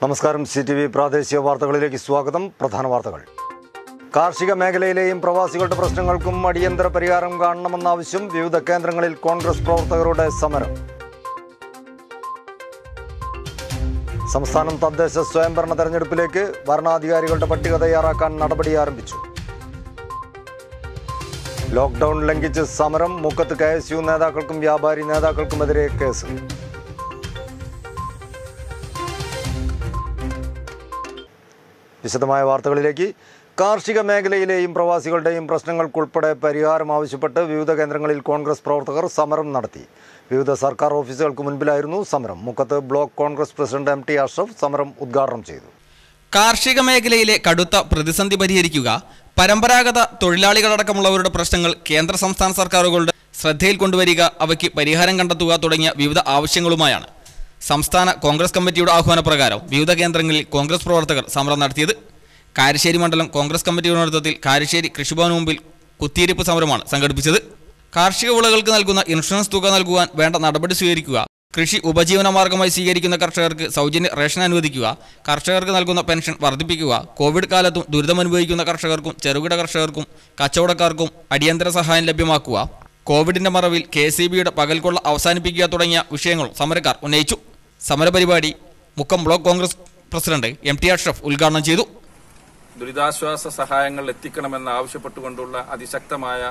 നമസ്കാരം C T V പ്രാദേശിക വാർത്തകളിലേക്ക് സ്വാഗതം പ്രധാന വാർത്തകൾ കാർഷിക മേഖലയിലെയും പ്രവാസികളുടെ പ്രശ്നങ്ങൾക്കും അടിയന്തര പരിഹാരം കാണണമെന്ന ആവശ്യം വിവിധ കേന്ദ്രങ്ങളിൽ കോൺഗ്രസ് പ്രവർത്തകരുടെ സമരം സംസ്ഥാനം തദ്ദേശ സ്വയംഭരണ തെരഞ്ഞെടുപ്പിലേക്ക് ഭരണാധികാരികളുടെ പട്ടിക തയ്യാറാക്കാൻ നടപടി ആരംഭിച്ചു ലോക്ക്ഡൌൺ ലംഘിച്ച് സമരം മുക്കത്ത് കെ എസ് യു നേതാക്കൾക്കും വ്യാപാരി നേതാക്കൾക്കുമെതിരെ കേസ് വിശദമായ വാർത്തകളിലേക്ക് കാർഷിക മേഖലയിലെയും പ്രവാസികളുടെയും പ്രശ്നങ്ങൾക്കുൾപ്പെടെ പരിഹാരം ആവശ്യപ്പെട്ട് വിവിധ കേന്ദ്രങ്ങളിൽ കോൺഗ്രസ് പ്രവർത്തകർ സമരം നടത്തി വിവിധ സർക്കാർ ഓഫീസുകൾക്ക് മുൻപിലായിരുന്നു സമരം മുക്കത്ത് block Congress president M T Ashraf സമരം ഉദ്ഘാടനം ചെയ്തു കാർഷിക മേഖലയിലെ കടുത്ത പ്രതിസന്ധി പരിഹരിക്കുക പരമ്പരാഗത തൊഴിലാളികളടക്കമുള്ളവരുടെ പ്രശ്നങ്ങൾ കേന്ദ്ര സംസ്ഥാന സർക്കാരുകളുടെ ശ്രദ്ധയിൽ കൊണ്ടുവരിക അവയ്ക്ക് പരിഹാരം കണ്ടെത്തുക തുടങ്ങിയ വിവിധ ആവശ്യങ്ങളുമായാണ് സംസ്ഥാന കോൺഗ്രസ് കമ്മിറ്റിയുടെ ആഹ്വാനപ്രകാരം വിവിധ കേന്ദ്രങ്ങളിൽ കോൺഗ്രസ് പ്രവർത്തകർ സമരം നടത്തിയത് കാരശ്ശേരി മണ്ഡലം കോൺഗ്രസ് കമ്മിറ്റിയുടെ നേതൃത്വത്തിൽ കാരശ്ശേരി കൃഷിഭവന് മുമ്പിൽ കുത്തിയിരിപ്പ് സമരമാണ് സംഘടിപ്പിച്ചത് കാർഷിക വിളകൾക്ക് നൽകുന്ന ഇൻഷുറൻസ് തുക നൽകുവാൻ വേണ്ട നടപടി സ്വീകരിക്കുക കൃഷി ഉപജീവന മാർഗമായി സ്വീകരിക്കുന്ന കർഷകർക്ക് സൗജന്യ റേഷൻ അനുവദിക്കുക കർഷകർക്ക് നൽകുന്ന പെൻഷൻ വർദ്ധിപ്പിക്കുക കോവിഡ് കാലത്തും ദുരിതമനുഭവിക്കുന്ന കർഷകർക്കും ചെറുകിട കർഷകർക്കും കച്ചവടക്കാർക്കും അടിയന്തര സഹായം ലഭ്യമാക്കുക കോവിഡിന്റെ മറവിൽ കെ സി ബിയുടെ പകൽക്കൊള്ള അവസാനിപ്പിക്കുക തുടങ്ങിയ വിഷയങ്ങൾ സമരക്കാർ ഉന്നയിച്ചു സമരപരിപാടി Mukkam block Congress president M T Ashraf ഉദ്ഘാടനം ചെയ്തു ദുരിതാശ്വാസ സഹായങ്ങൾ എത്തിക്കണമെന്ന് ആവശ്യപ്പെട്ടുകൊണ്ടുള്ള അതിശക്തമായ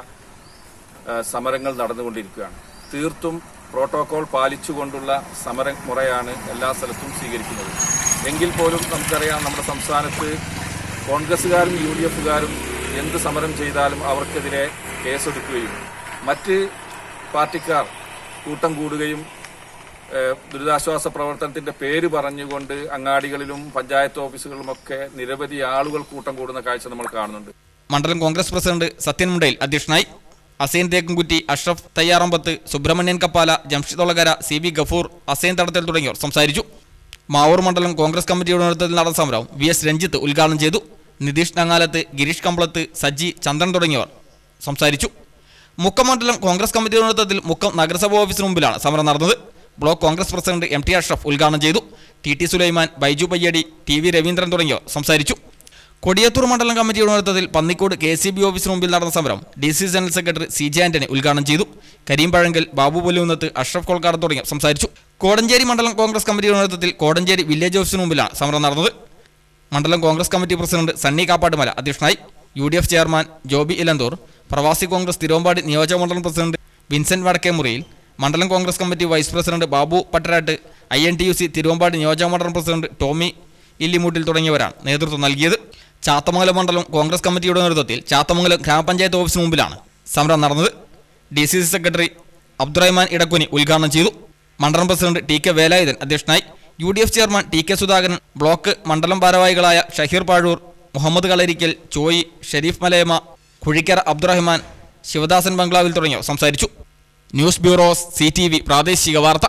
ആ, സമരങ്ങൾ നടന്നുകൊണ്ടിരിക്കുകയാണ് തീർത്തും പ്രോട്ടോകോൾ പാലിച്ചുകൊണ്ടുള്ള സമരമുറയാണ് എല്ലാ സ്ഥലത്തും സ്വീകരിക്കുന്നത് എങ്കിൽ പോലും നമുക്കറിയാം നമ്മുടെ സംസ്ഥാനത്ത് കോൺഗ്രസ്സുകാരും യു ഡി എഫുകാരും എന്ത് സമരം ചെയ്താലും അവർക്കെതിരെ കേസെടുക്കുകയും മറ്റ് പാർട്ടിക്കാർ കൂട്ടം കൂടുകയും ഏഹ് ദുരിതാശ്വാസ പ്രവർത്തനത്തിന്റെ പേര് പറഞ്ഞുകൊണ്ട് അങ്ങാടികളിലും പഞ്ചായത്ത് ഓഫീസുകളിലുമൊക്കെ നിരവധി ആളുകൾ കൂട്ടം കൂടുന്ന കാഴ്ച നമ്മൾ കാണുന്നുണ്ട് മണ്ഡലം കോൺഗ്രസ് പ്രസിഡന്റ് സത്യൻ മുണ്ടയിൽ അധ്യക്ഷനായി അസൈൻ തേക്കുംകുറ്റി അഷ്റഫ് തയ്യാറമ്പത്ത് സുബ്രഹ്മണ്യൻ കപ്പാല ജംഷിദ് ഒളകര സി വി ഗഫൂർ അസൈൻ തടത്തിൽ തുടങ്ങിയവർ സംസാരിച്ചു മാവൂർ മണ്ഡലം കോൺഗ്രസ് കമ്മിറ്റിയുടെ നേതൃത്വത്തിൽ നടന്ന സമരം വി എസ് രഞ്ജിത്ത് ഉദ്ഘാടനം ചെയ്തു നിതീഷ് നങ്ങാലത്ത് ഗിരീഷ് കമ്പളത്ത് സജ്ജി ചന്ദ്രൻ തുടങ്ങിയവർ സംസാരിച്ചു മുക്കം മണ്ഡലം കോൺഗ്രസ് കമ്മിറ്റിയുടെ നേതൃത്വത്തിൽ മുക്കം നഗരസഭാ ഓഫീസിന് മുമ്പിലാണ് സമരം നടന്നത് block Congress president M T Ashraf ഉദ്ഘാടനം ചെയ്തു T T Sulaiman Baiju Payyadi T V Raveendran തുടങ്ങിയവർ സംസാരിച്ചു കൊടിയത്തൂർ മണ്ഡലം കമ്മിറ്റിയുടെ നേതൃത്വത്തിൽ പന്നിക്കോട് കെ സി ബി ഓഫീസിന് മുമ്പിൽ നടന്ന സമരം D C general secretary C J Antony ഉദ്ഘാടനം ചെയ്തു കരീം പഴങ്കൽ ബാബു പൊല്ലൂന്നത്ത് അഷ്റഫ് കൊൾക്കാട് തുടങ്ങിയവർ സംസാരിച്ചു കോടഞ്ചേരി മണ്ഡലം കോൺഗ്രസ് കമ്മിറ്റിയുടെ നേതൃത്വത്തിൽ കോടഞ്ചേരി വില്ലേജ് ഓഫീസിന് മുമ്പിലാണ് സമരം നടന്നത് മണ്ഡലം Congress committee president Sunny Kappattumala അധ്യക്ഷനായി U D F chairman Joby Elanthoor പ്രവാസി കോൺഗ്രസ് തിരുവമ്പാടി നിയോജക മണ്ഡലം പ്രസിഡന്റ് വിൻസെന്റ് വടക്കേമുറിയിൽ മണ്ഡലം Congress committee vice president Babu Pattarattu I N T U C Thiruvambady നിയോജക മണ്ഡലം പ്രസിഡന്റ് ടോമി ഇല്ലിമൂട്ടിൽ തുടങ്ങിയവരാണ് നേതൃത്വം നൽകിയത് ചാത്തമംഗലം മണ്ഡലം കോൺഗ്രസ് കമ്മിറ്റിയുടെ നേതൃത്വത്തിൽ ചാത്തമംഗലം ഗ്രാമപഞ്ചായത്ത് ഓഫീസിന് മുമ്പിലാണ് സമരം നടന്നത് D C C secretary Abdurahman Edakkuni ഉദ്ഘാടനം ചെയ്തു മണ്ഡലം പ്രസിഡന്റ് ടി കെ വേലായുധൻ അധ്യക്ഷനായി U D F chairman T K Sudhakaran block മണ്ഡലം ഭാരവാഹികളായ ഷഹീർ പാഴൂർ മുഹമ്മദ് കളരിക്കൽ ചോയി ഷെരീഫ് മലയമ കുഴിക്കര അബ്ദുറഹ്മാൻ ശിവദാസൻ ബംഗ്ലാവിൽ തുടങ്ങിയവർ സംസാരിച്ചു news bureau C T V പ്രാദേശിക വാർത്ത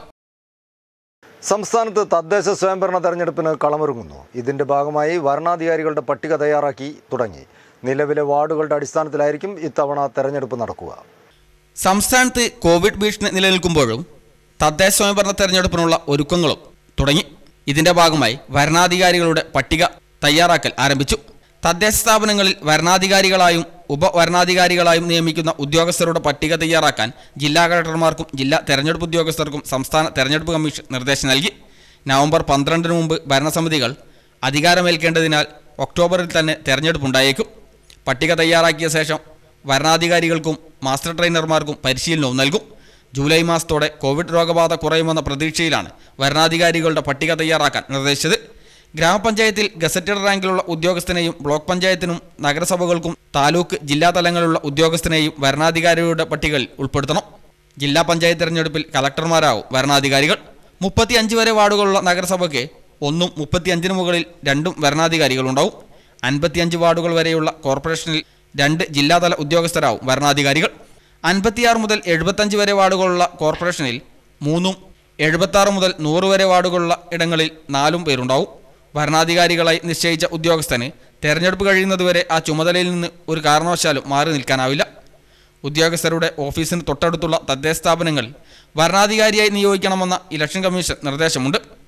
സംസ്ഥാനത്ത് തദ്ദേശ സ്വയംഭരണ തെരഞ്ഞെടുപ്പിന് കളമൊരുങ്ങുന്നു ഇതിന്റെ ഭാഗമായി വരണാധികാരികളുടെ പട്ടിക തയ്യാറാക്കി തുടങ്ങി നിലവിലെ വാർഡുകളുടെ അടിസ്ഥാനത്തിലായിരിക്കും ഇത്തവണ തെരഞ്ഞെടുപ്പ് നടക്കുക സംസ്ഥാനത്ത് കോവിഡ് ഭീഷണി നിലനിൽക്കുമ്പോഴും തദ്ദേശ സ്വയംഭരണ തെരഞ്ഞെടുപ്പിനുള്ള ഒരുക്കങ്ങളും തുടങ്ങി ഇതിന്റെ ഭാഗമായി വരണാധികാരികളുടെ പട്ടിക തയ്യാറാക്കൽ ആരംഭിച്ചു തദ്ദേശ സ്ഥാപനങ്ങളിൽ വരണാധികാരികളായും ഉപവരണാധികാരികളായും നിയമിക്കുന്ന ഉദ്യോഗസ്ഥരുടെ പട്ടിക തയ്യാറാക്കാൻ ജില്ലാ കളക്ടർമാർക്കും ജില്ലാ തെരഞ്ഞെടുപ്പ് ഉദ്യോഗസ്ഥർക്കും സംസ്ഥാന തെരഞ്ഞെടുപ്പ് കമ്മീഷൻ നിർദ്ദേശം നൽകി നവംബർ പന്ത്രണ്ടിന് മുമ്പ് ഭരണസമിതികൾ അധികാരമേൽക്കേണ്ടതിനാൽ ഒക്ടോബറിൽ തന്നെ തെരഞ്ഞെടുപ്പുണ്ടായേക്കും പട്ടിക തയ്യാറാക്കിയ ശേഷം വരണാധികാരികൾക്കും മാസ്റ്റർ ട്രെയിനർമാർക്കും പരിശീലനവും നൽകും ജൂലൈ മാസത്തോടെ കോവിഡ് രോഗബാധ കുറയുമെന്ന പ്രതീക്ഷയിലാണ് വരണാധികാരികളുടെ പട്ടിക തയ്യാറാക്കാൻ നിർദ്ദേശിച്ചത് ഗ്രാമപഞ്ചായത്തിൽ ഗസറ്റഡ് റാങ്കിലുള്ള ഉദ്യോഗസ്ഥനെയും ബ്ലോക്ക് പഞ്ചായത്തിനും നഗരസഭകൾക്കും താലൂക്ക് ജില്ലാ തലങ്ങളിലുള്ള ഉദ്യോഗസ്ഥനെയും വരണാധികാരികളുടെ പട്ടികയിൽ ഉൾപ്പെടുത്തണം ജില്ലാ പഞ്ചായത്ത് തെരഞ്ഞെടുപ്പിൽ കളക്ടർമാരാവും വരണാധികാരികൾ മുപ്പത്തിയഞ്ച് വരെ വാർഡുകളുള്ള നഗരസഭയ്ക്ക് ഒന്നും മുപ്പത്തിയഞ്ചിന് മുകളിൽ രണ്ടും വരണാധികാരികളുണ്ടാവും അൻപത്തിയഞ്ച് വാർഡുകൾ വരെയുള്ള കോർപ്പറേഷനിൽ രണ്ട് ജില്ലാതല ഉദ്യോഗസ്ഥരാവും വരണാധികാരികൾ അൻപത്തിയാറ് മുതൽ എഴുപത്തഞ്ച് വരെ വാർഡുകളുള്ള കോർപ്പറേഷനിൽ മൂന്നും എഴുപത്താറ് മുതൽ നൂറ് വരെ വാർഡുകളുള്ള ഇടങ്ങളിൽ നാലും പേരുണ്ടാവും ഭരണാധികാരികളായി നിശ്ചയിച്ച ഉദ്യോഗസ്ഥന് തെരഞ്ഞെടുപ്പ് കഴിയുന്നതുവരെ ആ ചുമതലയിൽ നിന്ന് ഒരു കാരണവശാലും മാറി നിൽക്കാനാവില്ല ഉദ്യോഗസ്ഥരുടെ ഓഫീസിന് തൊട്ടടുത്തുള്ള തദ്ദേശ സ്ഥാപനങ്ങളിൽ ഭരണാധികാരിയായി നിയോഗിക്കണമെന്ന ഇലക്ഷൻ കമ്മീഷൻ നിർദ്ദേശമുണ്ട്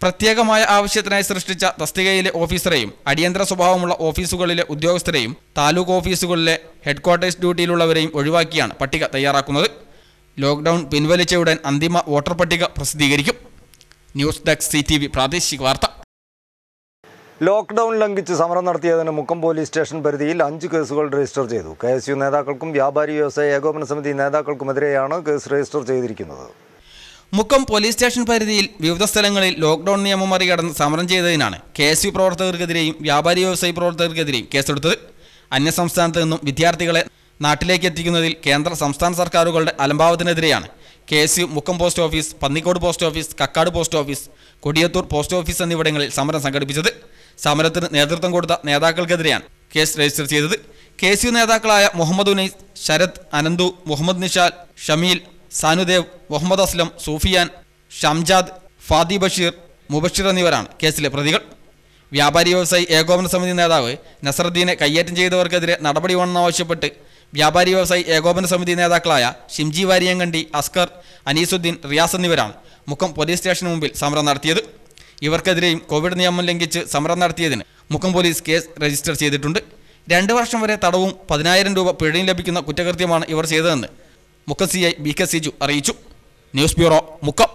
പ്രത്യേകമായ ആവശ്യത്തിനായി സൃഷ്ടിച്ച തസ്തികയിലെ ഓഫീസറെയും അടിയന്തര സ്വഭാവമുള്ള ഓഫീസുകളിലെ ഉദ്യോഗസ്ഥരെയും താലൂക്ക് ഓഫീസുകളിലെ ഹെഡ്ക്വാർട്ടേഴ്സ് ഡ്യൂട്ടിയിലുള്ളവരെയും ഒഴിവാക്കിയാണ് പട്ടിക തയ്യാറാക്കുന്നത് ലോക്ക്ഡൌൺ പിൻവലിച്ചയുടൻ അന്തിമ വോട്ടർ പട്ടിക പ്രസിദ്ധീകരിക്കും news desk C T V പ്രാദേശിക വാർത്ത ലോക്ക്ഡൌൺ ലംഘിച്ച് സമരം നടത്തിയതിന് മുക്കം പോലീസ് സ്റ്റേഷൻ പരിധിയിൽ അഞ്ച് കേസുകൾ രജിസ്റ്റർ ചെയ്തു കെ എസ് യു നേതാക്കൾക്കും വ്യാപാരി വ്യവസായ ഏകോപന സമിതി നേതാക്കൾക്കുമെതിരെയാണ് കേസ് രജിസ്റ്റർ ചെയ്തിരിക്കുന്നത് മുക്കം പോലീസ് സ്റ്റേഷൻ പരിധിയിൽ വിവിധ സ്ഥലങ്ങളിൽ ലോക്ക്ഡൌൺ നിയമം മറികടന്ന് സമരം ചെയ്തതിനാണ് കെ എസ് യു പ്രവർത്തകർക്കെതിരെയും വ്യാപാരി വ്യവസായി പ്രവർത്തകർക്കെതിരെയും കേസെടുത്തത് അന്യസംസ്ഥാനത്ത് നിന്നും വിദ്യാർത്ഥികളെ നാട്ടിലേക്ക് എത്തിക്കുന്നതിൽ കേന്ദ്ര സംസ്ഥാന സർക്കാരുകളുടെ അലംഭാവത്തിനെതിരെയാണ് K S U Mukkam post office Pannikode post office Kakkad post office Kodiyathur post office എന്നിവിടങ്ങളിൽ സമരം സംഘടിപ്പിച്ചത് സമരത്തിന് നേതൃത്വം കൊടുത്ത നേതാക്കൾക്കെതിരെയാണ് കേസ് രജിസ്റ്റർ ചെയ്തത് കെ എസ് യു നേതാക്കളായ മുഹമ്മദ് ഉനൈസ് ശരത് അനന്തു മുഹമ്മദ് നിഷാൽ ഷമീൽ സാനുദേവ് മുഹമ്മദ് അസ്ലം സൂഫിയാൻ ഷംജാദ് ഫാദി ബഷീർ മുബഷീർ എന്നിവരാണ് കേസിലെ പ്രതികൾ വ്യാപാരി വ്യവസായി ഏകോപന സമിതി നേതാവ് നസറുദ്ദീനെ കയ്യേറ്റം ചെയ്തവർക്കെതിരെ നടപടി വേണമെന്നാവശ്യപ്പെട്ട് വ്യാപാരി വ്യവസായി ഏകോപന സമിതി നേതാക്കളായ ഷിംജി വാരിയങ്കണ്ടി അസ്കർ അനീസുദ്ദീൻ റിയാസ് എന്നിവരാണ് മുക്കം പോലീസ് സ്റ്റേഷന് മുമ്പിൽ സമരം നടത്തിയത് ഇവർക്കെതിരെയും കോവിഡ് നിയമം ലംഘിച്ച് സമരം നടത്തിയതിന് മുക്കം പോലീസ് കേസ് രജിസ്റ്റർ ചെയ്തിട്ടുണ്ട് രണ്ട് വർഷം വരെ തടവും പതിനായിരം രൂപ പിഴയും ലഭിക്കുന്ന കുറ്റകൃത്യമാണ് ഇവർ ചെയ്തതെന്ന് Mukkam C I B K Siju അറിയിച്ചു news bureau Mukkam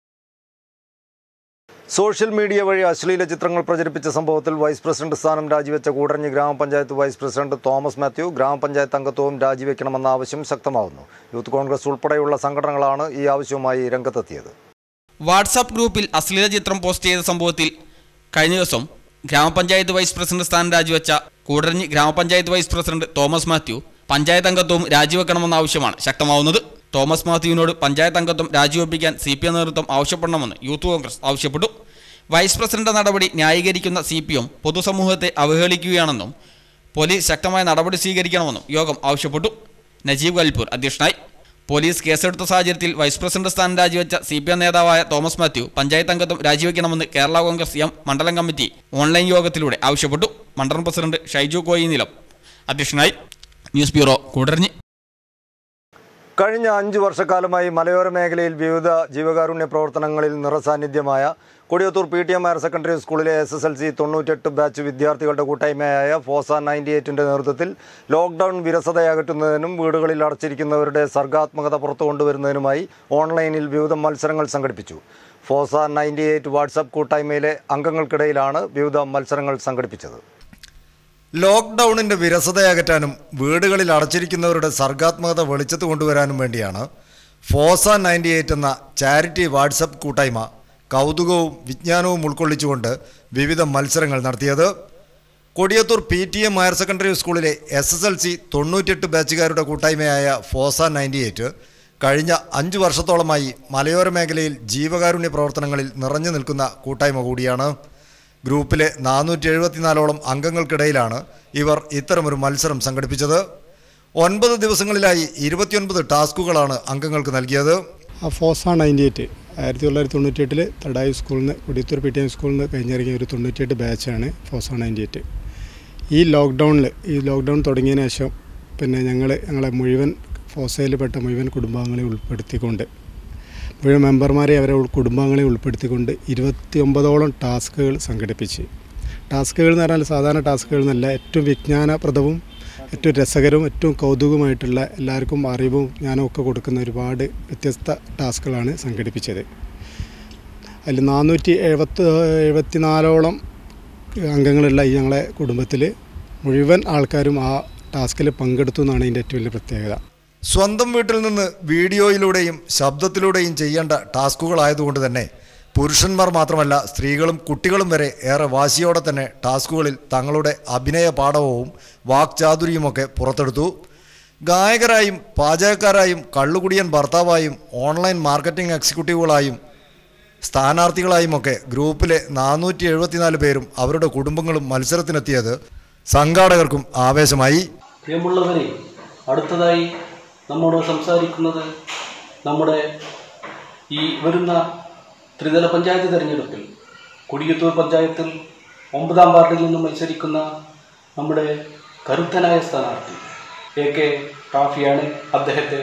social media വഴി അശ്ലീല ചിത്രങ്ങൾ പ്രചരിപ്പിച്ച സംഭവത്തിൽ വൈസ് പ്രസിഡന്റ് സ്ഥാനം രാജിവെച്ച കൂടരഞ്ഞി ഗ്രാമപഞ്ചായത്ത് വൈസ് പ്രസിഡന്റ് തോമസ് മാത്യു ഗ്രാമപഞ്ചായത്ത് അംഗത്വവും രാജിവെക്കണമെന്ന ആവശ്യം ശക്തമാവുന്നു യൂത്ത് കോൺഗ്രസ് ഉൾപ്പെടെയുള്ള സംഘടനകളാണ് ഈ ആവശ്യവുമായി രംഗത്തെത്തിയത് വാട്സാപ്പ് ഗ്രൂപ്പിൽ അശ്ലീല ചിത്രം പോസ്റ്റ് ചെയ്ത സംഭവത്തിൽ കഴിഞ്ഞ ദിവസം ഗ്രാമപഞ്ചായത്ത് വൈസ് പ്രസിഡന്റ് സ്ഥാനം രാജിവെച്ച കൂടരഞ്ഞി ഗ്രാമപഞ്ചായത്ത് വൈസ് പ്രസിഡന്റ് തോമസ് മാത്യു പഞ്ചായത്ത് അംഗത്വവും രാജിവെക്കണമെന്ന ആവശ്യമാണ് ശക്തമാവുന്നത് തോമസ് മാത്യുവിനോട് പഞ്ചായത്ത് അംഗത്വം രാജിവെപ്പിക്കാൻ സി പി എം നേതൃത്വം ആവശ്യപ്പെടണമെന്ന് യൂത്ത് കോൺഗ്രസ് ആവശ്യപ്പെട്ടു വൈസ് പ്രസിഡന്റ് നടപടി ന്യായീകരിക്കുന്ന സി പി എം പൊതുസമൂഹത്തെ അവഹേളിക്കുകയാണെന്നും പോലീസ് ശക്തമായ നടപടി സ്വീകരിക്കണമെന്നും യോഗം ആവശ്യപ്പെട്ടു നജീബ് കൽപൂർ അധ്യക്ഷനായി പോലീസ് കേസെടുത്ത സാഹചര്യത്തിൽ വൈസ് പ്രസിഡന്റ് സ്ഥാനം രാജിവെച്ച സി പി എം നേതാവായ തോമസ് മാത്യു പഞ്ചായത്ത് അംഗത്വം രാജിവെക്കണമെന്ന് കേരള കോൺഗ്രസ് എം മണ്ഡലം കമ്മിറ്റി ഓൺലൈൻ യോഗത്തിലൂടെ ആവശ്യപ്പെട്ടു മണ്ഡലം പ്രസിഡന്റ് ഷൈജു കോയിനിലം അധ്യക്ഷനായി ന്യൂസ് ബ്യൂറോ കൂടരഞ്ഞി കഴിഞ്ഞ അഞ്ചു വർഷക്കാലമായി മലയോര മേഖലയിൽ വിവിധ ജീവകാരുണ്യ പ്രവർത്തനങ്ങളിൽ നിറസാന്നിധ്യമായ Kodiyathur P T M higher secondary സ്കൂളിലെ എസ് എസ് എൽ സി തൊണ്ണൂറ്റെട്ട് ബാച്ച് വിദ്യാർത്ഥികളുടെ കൂട്ടായ്മയായ ഫോസ നയൻറ്റി എയ്റ്റിൻ്റെ നേതൃത്വത്തിൽ ലോക്ക്ഡൌൺ വിരസതയകറ്റുന്നതിനും വീടുകളിൽ അടച്ചിരിക്കുന്നവരുടെ സർഗാത്മകത പുറത്തു കൊണ്ടുവരുന്നതിനുമായി ഓൺലൈനിൽ വിവിധ മത്സരങ്ങൾ സംഘടിപ്പിച്ചു ഫോസ നയൻറ്റി എയ്റ്റ് വാട്സപ്പ് കൂട്ടായ്മയിലെ അംഗങ്ങൾക്കിടയിലാണ് വിവിധ മത്സരങ്ങൾ സംഘടിപ്പിച്ചത് ലോക്ക്ഡൌണിന്റെ വിരസതയകറ്റാനും വീടുകളിൽ അടച്ചിരിക്കുന്നവരുടെ സർഗാത്മകത വെളിച്ചത്ത് കൊണ്ടുവരാനും വേണ്ടിയാണ് ഫോസ നയൻറ്റി എയ്റ്റ് എന്ന ചാരിറ്റി വാട്സപ്പ് കൂട്ടായ്മ കൗതുകവും വിജ്ഞാനവും ഉൾക്കൊള്ളിച്ചുകൊണ്ട് വിവിധ മത്സരങ്ങൾ നടത്തിയത് Kodiyathur P T M higher secondary സ്കൂളിലെ എസ് എസ് എൽ സി തൊണ്ണൂറ്റെട്ട് ബാച്ചുകാരുടെ കൂട്ടായ്മയായ ഫോസ നയൻറ്റി എയ്റ്റ് കഴിഞ്ഞ അഞ്ച് വർഷത്തോളമായി മലയോര മേഖലയിൽ ജീവകാരുണ്യ പ്രവർത്തനങ്ങളിൽ നിറഞ്ഞു നിൽക്കുന്ന കൂട്ടായ്മ കൂടിയാണ് ഗ്രൂപ്പിലെ നാനൂറ്റി എഴുപത്തിനാലോളം അംഗങ്ങൾക്കിടയിലാണ് ഇവർ ഇത്തരമൊരു മത്സരം സംഘടിപ്പിച്ചത് ഒൻപത് ദിവസങ്ങളിലായി ഇരുപത്തിയൊൻപത് ടാസ്കുകളാണ് അംഗങ്ങൾക്ക് നൽകിയത് ആ ഫോസ നയൻറ്റി എയ്റ്റ് ആയിരത്തി തൊള്ളായിരത്തി തൊണ്ണൂറ്റിയെട്ടിൽ തടായി സ്കൂളിൽ നിന്ന് കൊടിയത്തൂർ പി ടി എം സ്കൂളിൽ നിന്ന് കഴിഞ്ഞിറങ്ങിയ ഒരു തൊണ്ണൂറ്റിയെട്ട് ബാച്ചാണ് ഫോസ നയൻറ്റി എയ്റ്റ് ഈ ലോക്ക്ഡൗണിൽ ഈ ലോക്ക്ഡൗൺ തുടങ്ങിയതിന് ശേഷം പിന്നെ ഞങ്ങൾ ഞങ്ങളെ മുഴുവൻ ഫോസയിൽപ്പെട്ട മുഴുവൻ കുടുംബാംഗങ്ങളെ ഉൾപ്പെടുത്തിക്കൊണ്ട് മുഴുവൻ മെമ്പർമാരെ അവരെ ഉൾ- കുടുംബാംഗങ്ങളെ ഉൾപ്പെടുത്തിക്കൊണ്ട് ഇരുപത്തി ഒമ്പതോളം ടാസ്കുകൾ സംഘടിപ്പിച്ച് ടാസ്കുകൾ എന്ന് പറഞ്ഞാൽ സാധാരണ ടാസ്കുകൾ എന്നല്ല ഏറ്റവും വിജ്ഞാനപ്രദവും ഏറ്റവും രസകരവും ഏറ്റവും കൗതുകമായിട്ടുള്ള എല്ലാവർക്കും അറിവും ജ്ഞാനവും ഒക്കെ കൊടുക്കുന്ന ഒരുപാട് വ്യത്യസ്ത ടാസ്കുകളാണ് സംഘടിപ്പിച്ചത് അതിൽ നാനൂറ്റി എഴുപത്തി എഴുപത്തിനാലോളം അംഗങ്ങളുള്ള ഈ ഞങ്ങളെ കുടുംബത്തിൽ മുഴുവൻ ആൾക്കാരും ആ ടാസ്കിൽ പങ്കെടുത്തു എന്നാണ് ഇതിൻ്റെ ഏറ്റവും വലിയ പ്രത്യേകത സ്വന്തം വീട്ടിൽ നിന്ന് വീഡിയോയിലൂടെയും ശബ്ദത്തിലൂടെയും ചെയ്യേണ്ട ടാസ്കുകളായതുകൊണ്ട് തന്നെ പുരുഷന്മാർ മാത്രമല്ല സ്ത്രീകളും കുട്ടികളും വരെ ഏറെ വാശിയോടെ തന്നെ ടാസ്കുകളിൽ തങ്ങളുടെ അഭിനയ പാടവവും വാക്ചാതുര്യവുമൊക്കെ പുറത്തെടുത്തു ഗായകരായും പാചകക്കാരായും കള്ളുകുടിയൻ ഭർത്താവായും ഓൺലൈൻ മാർക്കറ്റിംഗ് എക്സിക്യൂട്ടീവുകളായും സ്ഥാനാർത്ഥികളായുമൊക്കെ ഗ്രൂപ്പിലെ നാനൂറ്റി എഴുപത്തിനാല് പേരും അവരുടെ കുടുംബങ്ങളും മത്സരത്തിനെത്തിയത് സംഘാടകർക്കും ആവേശമായി പ്രിയമുള്ളവരെ അടുത്തതായി നമ്മോട് സംസാരിക്കുന്നത് നമ്മുടെ ഈ വരുന്ന ത്രിതല പഞ്ചായത്ത് തെരഞ്ഞെടുപ്പിൽ കൊടിയത്തൂർ പഞ്ചായത്തിൽ ഒമ്പതാം വാർഡിൽ നിന്നും മത്സരിക്കുന്ന നമ്മുടെ കരുത്തനായ സ്ഥാനാർത്ഥി എ കെ റാഫിയാണ് അദ്ദേഹത്തെ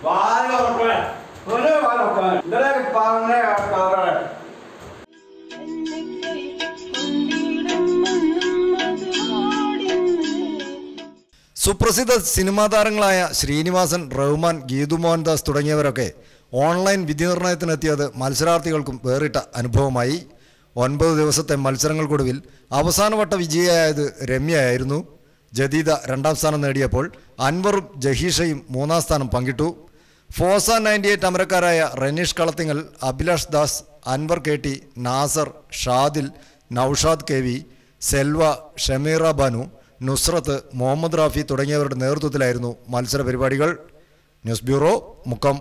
സുപ്രസിദ്ധ സിനിമാ താരങ്ങളായ ശ്രീനിവാസൻ റഹ്മാൻ ഗീതു മോഹൻദാസ് തുടങ്ങിയവരൊക്കെ ഓൺലൈൻ വിധിനിർണയത്തിനെത്തിയത് മത്സരാർത്ഥികൾക്കും വേറിട്ട അനുഭവമായി ഒൻപത് ദിവസത്തെ മത്സരങ്ങൾക്കൊടുവിൽ അവസാനവട്ട വിജയിയായത് രമ്യയായിരുന്നു ജദീദ രണ്ടാം സ്ഥാനം നേടിയപ്പോൾ അൻവറും ജഹീഷയും മൂന്നാം സ്ഥാനം പങ്കിട്ടു ഫോസ നയൻറ്റി എയ്റ്റ് അമരക്കാരായ Ranish Kalathingal Abhilash Das Anwar K T Nasar Shadil Noushad K V Selva Shameera Banu Nusrath Muhammad Rafi തുടങ്ങിയവരുടെ നേതൃത്വത്തിലായിരുന്നു മത്സര പരിപാടികൾ ന്യൂസ് ബ്യൂറോ മുക്കം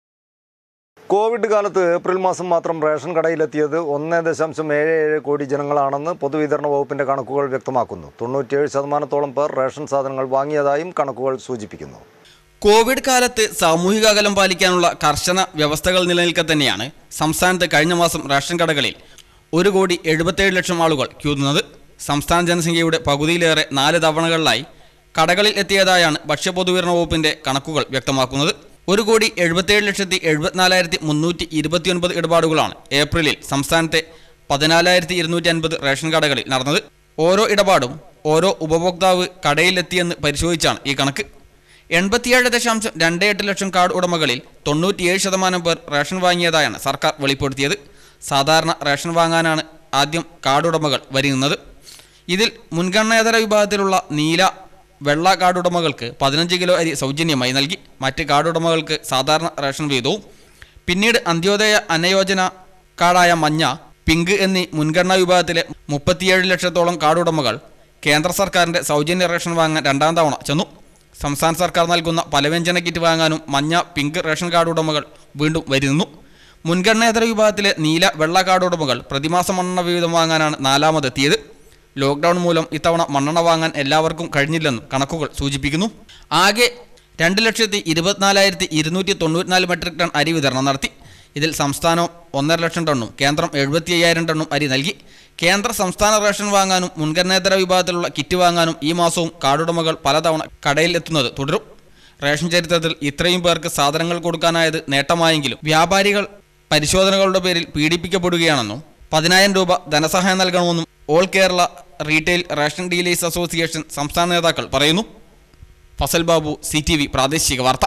കോവിഡ് കാലത്ത് ഏപ്രിൽ മാസം മാത്രം റേഷൻ കടയിലെത്തിയത് ഒന്ന് ദശാംശം ഏഴ് ഏഴ് കോടി ജനങ്ങളാണെന്ന് പൊതുവിതരണ വകുപ്പിന്റെ കണക്കുകൾ വ്യക്തമാക്കുന്നു തൊണ്ണൂറ്റിയേഴ് ശതമാനത്തോളം പേർ റേഷൻ സാധനങ്ങൾ വാങ്ങിയതായും കണക്കുകൾ സൂചിപ്പിക്കുന്നു കോവിഡ് കാലത്ത് സാമൂഹിക അകലം പാലിക്കാനുള്ള കർശന വ്യവസ്ഥകൾ നിലനിൽക്കെ തന്നെയാണ് സംസ്ഥാനത്ത് കഴിഞ്ഞ മാസം റേഷൻ കടകളിൽ ഒരു കോടി എഴുപത്തേഴ് ലക്ഷം ആളുകൾ ക്യൂ നിന്നത് സംസ്ഥാന ജനസംഖ്യയുടെ പകുതിയിലേറെ നാല് തവണകളിലായി കടകളിൽ എത്തിയതായാണ് ഭക്ഷ്യപൊതുവിതരണ വകുപ്പിന്റെ കണക്കുകൾ വ്യക്തമാക്കുന്നത് ഒരു കോടി എഴുപത്തേഴ് ലക്ഷത്തി എഴുപത്തിനാലായിരത്തി മുന്നൂറ്റി ഇരുപത്തിയൊൻപത് ഇടപാടുകളാണ് ഏപ്രിലിൽ സംസ്ഥാനത്തെ പതിനാലായിരത്തി ഇരുന്നൂറ്റി അൻപത് റേഷൻ കടകളിൽ നടന്നത് ഓരോ ഇടപാടും ഓരോ ഉപഭോക്താവ് കടയിലെത്തിയെന്ന് പരിശോധിച്ചാണ് ഈ കണക്ക് എൺപത്തിയേഴ് ദശാംശം രണ്ട് എട്ട് ലക്ഷം കാർഡ് ഉടമകളിൽ തൊണ്ണൂറ്റിയേഴ് ശതമാനം പേർ റേഷൻ വാങ്ങിയതായാണ് സർക്കാർ വെളിപ്പെടുത്തിയത് സാധാരണ റേഷൻ വാങ്ങാനാണ് ആദ്യം കാർഡ് ഉടമകൾ വരുന്നത് ഇതിൽ മുൻഗണനേതര വിഭാഗത്തിലുള്ള നീല വെള്ള കാർഡ് ഉടമകൾക്ക് പതിനഞ്ച് കിലോ അരി സൗജന്യമായി നൽകി മറ്റ് കാർഡ് ഉടമകൾക്ക് സാധാരണ റേഷൻ വീതവും പിന്നീട് അന്ത്യോദയ അന്നയോജന കാർഡായ മഞ്ഞ പിങ്ക് എന്നീ മുൻഗണനാ വിഭാഗത്തിലെ മുപ്പത്തിയേഴ് ലക്ഷത്തോളം കാർഡ് ഉടമകൾ കേന്ദ്ര സർക്കാരിന്റെ സൗജന്യ റേഷൻ വാങ്ങാൻ രണ്ടാം തവണ ചെന്നു സംസ്ഥാന സർക്കാർ നൽകുന്ന പലവ്യഞ്ജന കിറ്റ് വാങ്ങാനും മഞ്ഞ പിങ്ക് റേഷൻ കാർഡ് ഉടമകൾ വീണ്ടും വരുന്നു മുൻഗണനേതര വിഭാഗത്തിലെ നീല വെള്ള കാർഡ് ഉടമകൾ പ്രതിമാസ മണ്ണെണ്ണ വിഹിതം വാങ്ങാനാണ് നാലാമതെത്തിയത് ലോക്ക്ഡൌൺ മൂലം ഇത്തവണ മണ്ണെണ്ണ വാങ്ങാൻ എല്ലാവർക്കും കഴിഞ്ഞില്ലെന്നും കണക്കുകൾ സൂചിപ്പിക്കുന്നു ആകെ രണ്ട് ലക്ഷത്തി ഇരുപത്തിനാലായിരത്തി ഇരുന്നൂറ്റി തൊണ്ണൂറ്റിനാല് മെട്രിക് ടൺ അരി വിതരണം നടത്തി ഇതിൽ സംസ്ഥാനം ഒന്നര ലക്ഷം ടണ്ണും കേന്ദ്രം എഴുപത്തി അയ്യായിരം ടണ്ണും അരി നൽകി കേന്ദ്ര സംസ്ഥാന റേഷൻ വാങ്ങാനും മുൻഗണനേതര വിഭാഗത്തിലുള്ള കിറ്റ് വാങ്ങാനും ഈ മാസവും കാർഡുടമകൾ പലതവണ കടയിൽ എത്തുന്നത് തുടരും റേഷൻ ചരിത്രത്തിൽ ഇത്രയും പേർക്ക് സാധനങ്ങൾ കൊടുക്കാനായത് നേട്ടമായെങ്കിലും വ്യാപാരികൾ പരിശോധനകളുടെ പേരിൽ പീഡിപ്പിക്കപ്പെടുകയാണെന്നും പതിനായിരം രൂപ ധനസഹായം നൽകണമെന്നും all Kerala retail ration dealers association സംസ്ഥാന നേതാക്കൾ പറയുന്നു Fasal Babu C T V പ്രാദേശിക വാർത്ത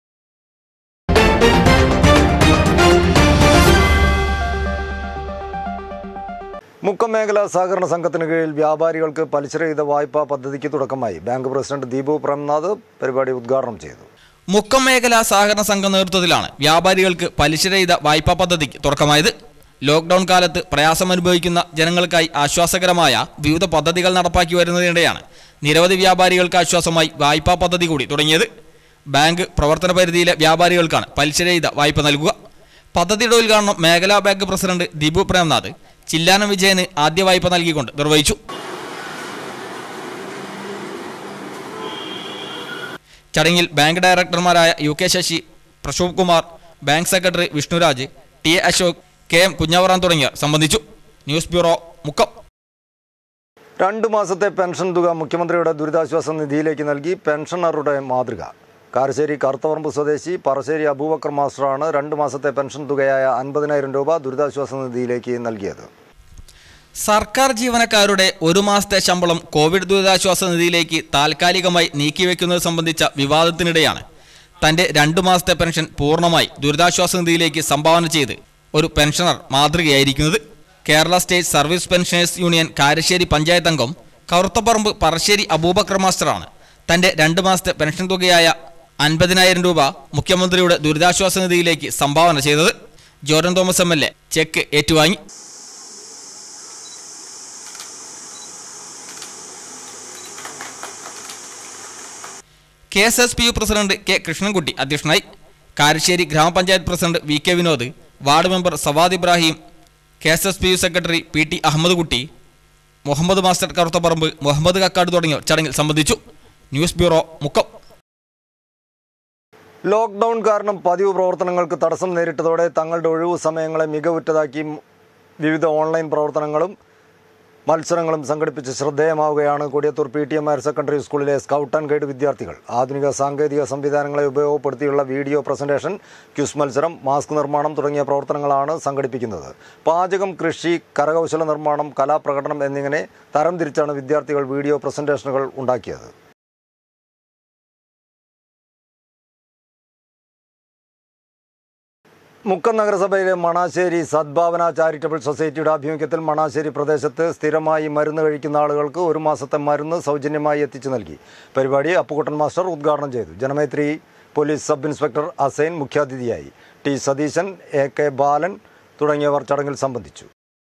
മുക്കം മേഖല സഹകരണ സംഘത്തിന് കീഴിൽ വ്യാപാരികൾക്ക് പലിശരഹിത വായ്പാ പദ്ധതിക്ക് തുടക്കമായി ബാങ്ക് പ്രസിഡന്റ് ദീപു പ്രേംനാഥ് പരിപാടി ഉദ്ഘാടനം ചെയ്തു മുക്കം മേഖല സഹകരണ സംഘം നേതൃത്വത്തിലാണ് വ്യാപാരികൾക്ക് പലിശരഹിത വായ്പാ പദ്ധതിക്ക് തുടക്കമായത് ലോക്ക്ഡൌൺ കാലത്ത് പ്രയാസമനുഭവിക്കുന്ന ജനങ്ങൾക്കായി ആശ്വാസകരമായ വിവിധ പദ്ധതികൾ നടപ്പാക്കി വരുന്നതിനിടെയാണ് നിരവധി വ്യാപാരികൾക്ക് ആശ്വാസമായി വായ്പാ പദ്ധതി കൂടി തുടങ്ങിയത് ബാങ്ക് പ്രവർത്തന പരിധിയിലെ വ്യാപാരികൾക്കാണ് പലിശരഹിത വായ്പ നൽകുക പദ്ധതിയുടെ ഉദ്ഘാടനം മേഖലാ ബാങ്ക് പ്രസിഡന്റ് ദീപു പ്രേംനാഥ് ചില്ലാനം വിജയന് ആദ്യ വായ്പ നൽകിക്കൊണ്ട് നിർവഹിച്ചു ചടങ്ങിൽ ബാങ്ക് ഡയറക്ടർമാരായ U K Sasi Prashobh Kumar bank secretary Vishnuraj T A Ashok K M Kunhavaran തുടങ്ങിയവർ സംബന്ധിച്ചു ന്യൂസ് ബ്യൂറോ മുക്കം രണ്ട് മാസത്തെ പെൻഷൻ തുക മുഖ്യമന്ത്രിയുടെ ദുരിതാശ്വാസ നിധിയിലേക്ക് നൽകി പെൻഷനറുടെ മാതൃക കാരശ്ശേരി കറുത്തവറമ്പ് സ്വദേശി പറശ്ശേരി അബൂബക്കർ മാസ്റ്ററാണ് രണ്ട് മാസത്തെ പെൻഷൻ തുകയായ അൻപതിനായിരം രൂപ ദുരിതാശ്വാസ നിധിയിലേക്ക് നൽകിയത് സർക്കാർ ജീവനക്കാരുടെ ഒരു മാസത്തെ ശമ്പളം കോവിഡ് ദുരിതാശ്വാസ നിധിയിലേക്ക് താൽക്കാലികമായി നീക്കിവെക്കുന്നത് സംബന്ധിച്ച വിവാദത്തിനിടെയാണ് തന്റെ രണ്ടു മാസത്തെ പെൻഷൻ പൂർണ്ണമായി ദുരിതാശ്വാസ നിധിയിലേക്ക് സംഭാവന ചെയ്ത് ഒരു പെൻഷനർ മാതൃകയായിരിക്കുന്നത് Kerala state service pensioners union Karassery panchayat അംഗം കറുത്തപ്പറമ്പ് പറശ്ശേരി അബൂബക്കർ മാസ്റ്ററാണ് തന്റെ രണ്ട് മാസത്തെ പെൻഷൻ തുകയായ അൻപതിനായിരം രൂപ മുഖ്യമന്ത്രിയുടെ ദുരിതാശ്വാസ നിധിയിലേക്ക് സംഭാവന ചെയ്തത് George Thomas M L A cheque ഏറ്റുവാങ്ങി K S S P U president K Krishnankutty അധ്യക്ഷനായി കാരശ്ശേരി ഗ്രാമപഞ്ചായത്ത് president V K Vinod ward member Savad Ibrahim K S S P U secretary P T Ahammed Kutty Muhammad master Karuthaparamba Muhammad Kakkad തുടങ്ങിയവർ ചടങ്ങിൽ സംബന്ധിച്ചു ന്യൂസ് ബ്യൂറോ മുക്കം ലോക്ക്ഡൌൺ കാരണം പതിവ് പ്രവർത്തനങ്ങൾക്ക് തടസ്സം നേരിട്ടതോടെ തങ്ങളുടെ ഒഴിവു സമയങ്ങളെ മികവുറ്റതാക്കി വിവിധ ഓൺലൈൻ പ്രവർത്തനങ്ങളും മത്സരങ്ങളും സംഘടിപ്പിച്ച് ശ്രദ്ധേയമാവുകയാണ് Kodiyathur P T M higher secondary സ്കൂളിലെ സ്കൗട്ട് ആൻഡ് ഗൈഡ് വിദ്യാർത്ഥികൾ ആധുനിക സാങ്കേതിക സംവിധാനങ്ങളെ ഉപയോഗപ്പെടുത്തിയുള്ള വീഡിയോ പ്രസന്റേഷൻ ക്യൂസ് മത്സരം മാസ്ക് നിർമ്മാണം തുടങ്ങിയ പ്രവർത്തനങ്ങളാണ് സംഘടിപ്പിക്കുന്നത് പാചകം കൃഷി കരകൗശല നിർമ്മാണം കലാപ്രകടനം എന്നിങ്ങനെ തരംതിരിച്ചാണ് വിദ്യാർത്ഥികൾ വീഡിയോ പ്രസന്റേഷനുകൾ ഉണ്ടാക്കിയത് മുക്കം നഗരസഭയിലെ മണാശ്ശേരി സദ്ഭാവന ചാരിറ്റബിൾ സൊസൈറ്റിയുടെ ആഭിമുഖ്യത്തിൽ മണാശ്ശേരി പ്രദേശത്ത് സ്ഥിരമായി മരുന്ന് കഴിക്കുന്ന ആളുകൾക്ക് ഒരു മാസത്തെ മരുന്ന് സൗജന്യമായി എത്തിച്ചു നൽകി പരിപാടി അപ്പുകുട്ടൻ മാസ്റ്റർ ഉദ്ഘാടനം ചെയ്തു Janamaithri police sub inspector Assain മുഖ്യാതിഥിയായി T Satheesan A K Balan തുടങ്ങിയവർ ചടങ്ങിൽ സംബന്ധിച്ചു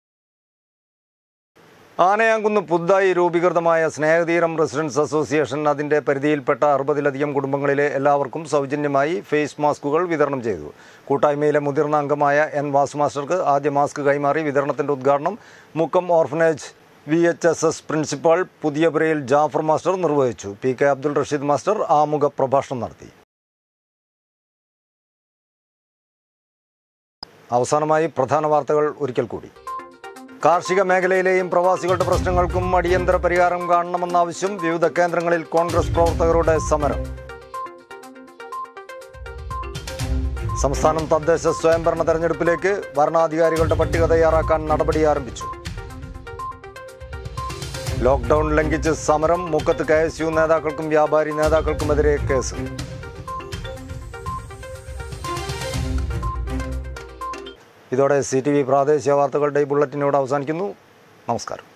ആനയാങ്കുന്ന് പുതുതായി രൂപീകൃതമായ സ്നേഹതീരം റെസിഡൻസ് അസോസിയേഷൻ അതിൻ്റെ പരിധിയിൽപ്പെട്ട അറുപതിലധികം കുടുംബങ്ങളിലെ എല്ലാവർക്കും സൗജന്യമായി ഫേസ് മാസ്കുകൾ വിതരണം ചെയ്തു കൂട്ടായ്മയിലെ മുതിർന്ന അംഗമായ എൻ വാസു മാസ്റ്റർക്ക് ആദ്യ മാസ്ക് കൈമാറി വിതരണത്തിൻ്റെ ഉദ്ഘാടനം Mukkam orphanage V H S S principal Puthiyapurayil Jafar master നിർവഹിച്ചു P K Abdul Rasheed master ആമുഖ പ്രഭാഷണം നടത്തി അവസാനമായി പ്രധാന വാർത്തകൾ ഒരിക്കൽ കൂടി കാർഷിക മേഖലയിലെയും പ്രവാസികളുടെ പ്രശ്നങ്ങൾക്കും അടിയന്തര പരിഹാരം കാണണമെന്ന ആവശ്യം വിവിധ കേന്ദ്രങ്ങളിൽ കോൺഗ്രസ് പ്രവർത്തകരുടെ സമരം സംസ്ഥാനം തദ്ദേശ സ്വയംഭരണ തെരഞ്ഞെടുപ്പിലേക്ക് ഭരണാധികാരികളുടെ പട്ടിക തയ്യാറാക്കാൻ നടപടി ആരംഭിച്ചു ലോക്ക്ഡൌൺ ലംഘിച്ച് സമരം മുക്കത്ത് കെ എസ് യു നേതാക്കൾക്കും വ്യാപാരി നേതാക്കൾക്കുമെതിരെ കേസ് ഇതോടെ സി ടി വി പ്രാദേശിക വാർത്തകളുടെ ഈ ബുള്ളറ്റിനോട് അവസാനിക്കുന്നു നമസ്കാരം